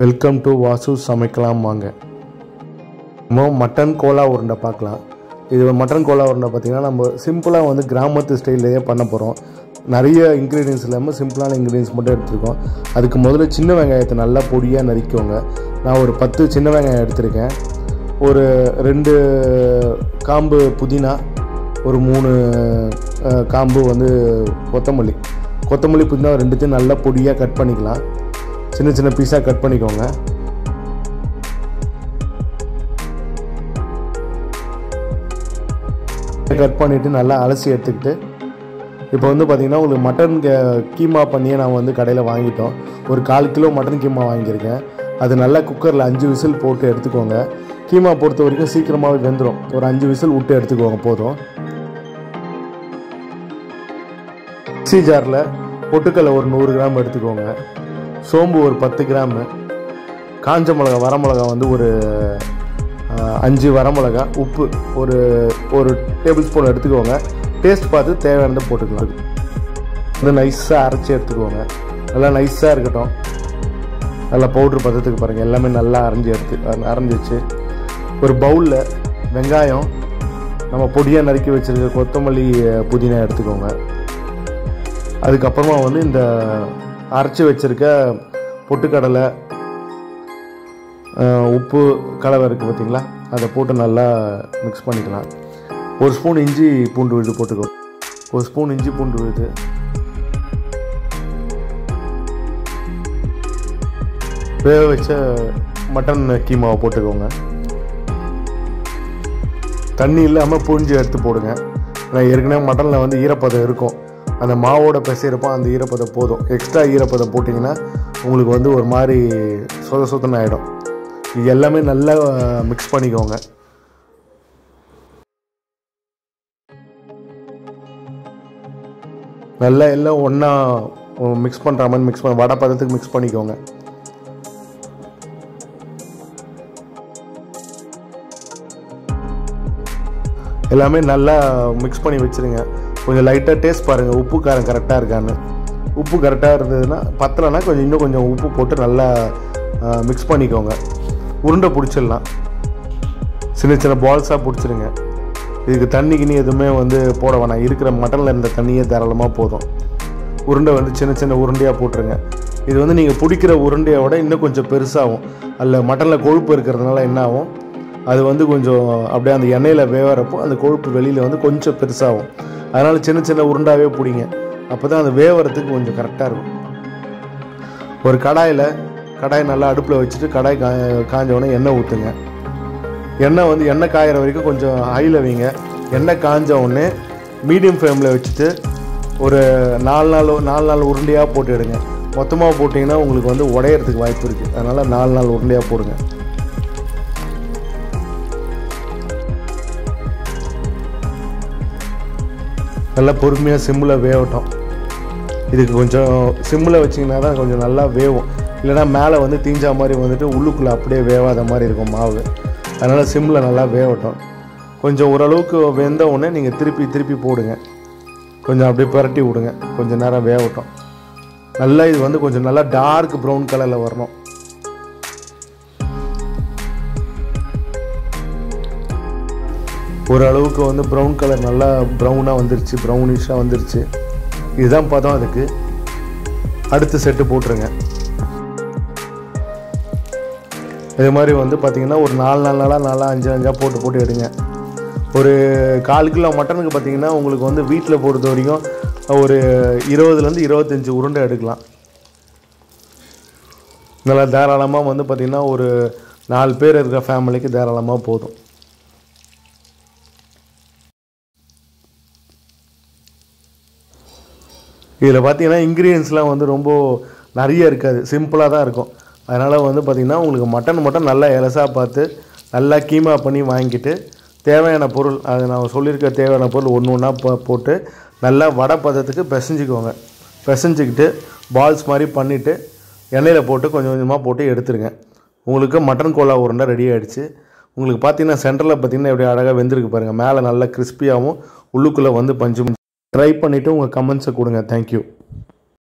welcome to Vasu சமைக்கலாம் வாங்க நம்ம மட்டன் கோலா உருண்டை பார்க்கலாம் இது மட்டன் கோலா உருண்டை பார்த்திங்கன்னா நம்ம சிம்பிளாக வந்து கிராமத்து ஸ்டைல்லையே பண்ண போகிறோம் நிறைய இன்க்ரீடியன்ஸ் இல்லாமல் சிம்பிளான இன்க்ரீடியன்ஸ் மட்டும் எடுத்துருக்கோம் அதுக்கு முதல்ல சின்ன வெங்காயத்தை நல்லா பொடியாக நறுக்கிக்கோங்க நான் ஒரு பத்து சின்ன வெங்காயம் எடுத்திருக்கேன் ஒரு ரெண்டு காம்பு புதினா ஒரு மூணு அஹ், காம்பு வந்து கொத்தமல்லி கொத்தமல்லி புதினா ரெண்டுத்தையும் நல்லா பொடியாக கட் பண்ணிக்கலாம் சின்ன சின்ன பீஸாக கட் பண்ணிக்கோங்க கட் பண்ணிவிட்டு நல்லா அலசி எடுத்துக்கிட்டு இப்போ வந்து பார்த்திங்கன்னா உங்களுக்கு மட்டன் கே- கீமா பண்ணியே நான் வந்து கடையில் வாங்கிட்டோம் ஒரு கால் கிலோ மட்டன் கீமா வாங்கியிருக்கேன் அது நல்லா குக்கரில் அஞ்சு விசில் போட்டு எடுத்துக்கோங்க கீமா பொறுத்த வரைக்கும் சீக்கிரமாகவே வெந்துடும் ஒரு அஞ்சு விசில் விட்டு எடுத்துக்கோங்க போதும் மிக்ஸி ஜாரில் பொட்டுக்கல்லை ஒரு நூறு கிராம் எடுத்துக்கோங்க சோம்பு ஒரு பத்து கிராமு காஞ்ச மிளகா வரமிளகா வந்து ஒரு அஹ், அஞ்சு வரமிளகா உப்பு ஒரு ஒரு டேபிள் ஸ்பூன் எடுத்துக்கோங்க டேஸ்ட் பார்த்து தேவையானதை போட்டுக்கலாம் வந்து நைஸாக அரைச்சி எடுத்துக்கோங்க நல்லா நைஸாக இருக்கட்டும் நல்லா பவுட்ரு பதத்துக்கு பாருங்கள் எல்லாமே நல்லா அரைஞ்சி எடுத்து அர- அரைஞ்சிச்சு ஒரு பவுலில் வெங்காயம் நம்ம பொடியாக நறுக்கி வச்சிருக்க கொத்தமல்லி அஹ், புதினா எடுத்துக்கோங்க அதுக்கப்புறமா வந்து இந்த அரைச்சி வச்சிருக்க பொட்டுக்கடலை அஹ், உப்பு கலவை இருக்குது பார்த்தீங்களா அதை போட்டு நல்லா மிக்ஸ் பண்ணிக்கலாம் ஒரு ஸ்பூன் இஞ்சி பூண்டு விழுது போட்டுக்கோ ஒரு ஸ்பூன் இஞ்சி பூண்டு விழுது வேக வச்ச மட்டன் கீமாவை போட்டுக்கோங்க தண்ணி இல்லாமல் புழிஞ்சு எடுத்து போடுங்க ஏன்னா ஏற்கனவே மட்டனில் வந்து ஈரப்பதம் இருக்கும் அந்த மாவோட பிசைகிறப்போ அந்த ஈரப்பதம் போதும் எக்ஸ்ட்ரா ஈரப்பதம் போட்டிங்கன்னா உங்களுக்கு வந்து ஒரு மாதிரி சொத சொதன்னு ஆகிடும் இது எல்லாமே நல்லா மிக்ஸ் பண்ணிக்கோங்க நல்லா எல்லாம் ஒன்றா மிக்ஸ் பண்ணுற மாதிரி மிக்ஸ் பண்ண வடை பதத்துக்கு மிக்ஸ் பண்ணிக்கோங்க எல்லாமே நல்லா மிக்ஸ் பண்ணி வச்சுருங்க கொஞ்சம் லைட்டாக டேஸ்ட் பாருங்கள் உப்பு காரம் கரெக்டாக இருக்கான்னு உப்பு கரெக்டாக இருந்ததுன்னா பத்தலைன்னா கொஞ்சம் இன்னும் கொஞ்சம் உப்பு போட்டு நல்லா மிக்ஸ் பண்ணிக்கோங்க உருண்டை பிடிச்சிடலாம் சின்ன சின்ன பால்ஸாக பிடிச்சிருங்க இதுக்கு தண்ணி கிண்ணி எதுவுமே வந்து போட வேணாம் இருக்கிற மட்டனில் இருந்த தண்ணியே தாராளமாக போதும் உருண்டை வந்து சின்ன சின்ன உருண்டையாக போட்டுருங்க இது வந்து நீங்கள் பிடிக்கிற உருண்டையை விட இன்னும் கொஞ்சம் பெருசாகும் அதில் மட்டனில் கொழுப்பு இருக்கிறதுனால என்ன ஆகும் அது வந்து கொஞ்சம் அப்படியே அந்த எண்ணெயில் வேவறப்போ அந்த கொழுப்பு வெளியில் வந்து கொஞ்சம் பெருசாகும் அதனால் சின்ன சின்ன உருண்டாவே பிடிங்க அப்போ தான் அது வேவறதுக்கு கொஞ்சம் கரெக்டாக இருக்கும் ஒரு கடாயில் கடாய் நல்லா அடுப்பில் வச்சுட்டு கடாய் கா காஞ்ச உடனே எண்ணெய் ஊற்றுங்க எண்ணெய் வந்து எண்ணெய் காயிற வரைக்கும் கொஞ்சம் ஹையில் வைங்க எண்ணெய் காஞ்ச உடனே மீடியம் ஃப்ளேமில் வச்சுட்டு ஒரு நாலு நாள் நாலு நாள் உருண்டையாக போட்டு எடுங்க மொத்தமாக போட்டிங்கன்னா உங்களுக்கு வந்து உடையறதுக்கு வாய்ப்பு இருக்குது அதனால் நாலு நாள் உருண்டையாக போடுங்க நல்லா பொறுமையாக சிம்மில் வேகட்டும் இதுக்கு கொஞ்சம் சிம்மில் வச்சிங்கன்னா தான் கொஞ்சம் நல்லா வேவும் இல்லைன்னா மேலே வந்து தீஞ்சா மாதிரி வந்துட்டு உள்ளுக்குள்ளே அப்படியே வேவாத மாதிரி இருக்கும் மாவு அதனால் சிம்மில் நல்லா வேகட்டும் கொஞ்சம் ஓரளவுக்கு வெந்த உடனே நீங்கள் திருப்பி திருப்பி போடுங்க கொஞ்சம் அப்படியே புரட்டி விடுங்க கொஞ்சம் நேரம் வேகட்டும் நல்லா இது வந்து கொஞ்சம் நல்லா டார்க் ப்ரௌன் கலரில் வரணும் ஓரளவுக்கு வந்து ப்ரௌன் கலர் நல்லா ப்ரௌனாக வந்துருச்சு ப்ரௌனிஷாக வந்துருச்சு இதுதான் பதம் அதுக்கு அடுத்த செட்டு போட்டுருங்க இது மாதிரி வந்து பார்த்தீங்கன்னா ஒரு நாலு நாலு நாளாக நாலா அஞ்சு அஞ்சாக போட்டு போட்டு எடுங்க ஒரு கால் கிலோ மட்டனுக்கு பார்த்தீங்கன்னா உங்களுக்கு வந்து வீட்டில் பொறுத்த வரைக்கும் ஒரு இருபதுலேருந்து இருபத்தஞ்சி உருண்டை எடுக்கலாம் நல்லா தாராளமாக வந்து பார்த்திங்கன்னா ஒரு நாலு பேர் இருக்கிற ஃபேமிலிக்கு தாராளமாக போதும் இதில் பார்த்தீங்கன்னா இன்க்ரீடியன்ஸ்லாம் வந்து ரொம்ப நிறைய இருக்காது சிம்பிளாக தான் இருக்கும் அதனால் வந்து பார்த்திங்கன்னா உங்களுக்கு மட்டன் மட்டும் நல்லா எலசாக பார்த்து நல்லா கீமா பண்ணி வாங்கிட்டு தேவையான பொருள் அது நான் சொல்லியிருக்க தேவையான பொருள் ஒன்று ஒன்றா போ போட்டு நல்லா வடை பதத்துக்கு பிசைஞ்சிக்கோங்க பிசைஞ்சிக்கிட்டு பால்ஸ் மாதிரி பண்ணிவிட்டு எண்ணெயில் போட்டு கொஞ்சம் கொஞ்சமாக போட்டு எடுத்துருங்க உங்களுக்கு மட்டன் கோலா உருண்டை ரெடி ஆகிடுச்சு உங்களுக்கு பார்த்தீங்கன்னா சென்டரில் பார்த்தீங்கன்னா எப்படி அழகாக வெந்திருக்கு பாருங்கள் மேலே நல்லா கிறிஸ்பியாகவும் உள்ளுக்குள்ளே வந்து பஞ்சு ட்ரை பண்ணிவிட்டு உங்கள் கமெண்ட்ஸை கொடுங்க தேங்க்யூ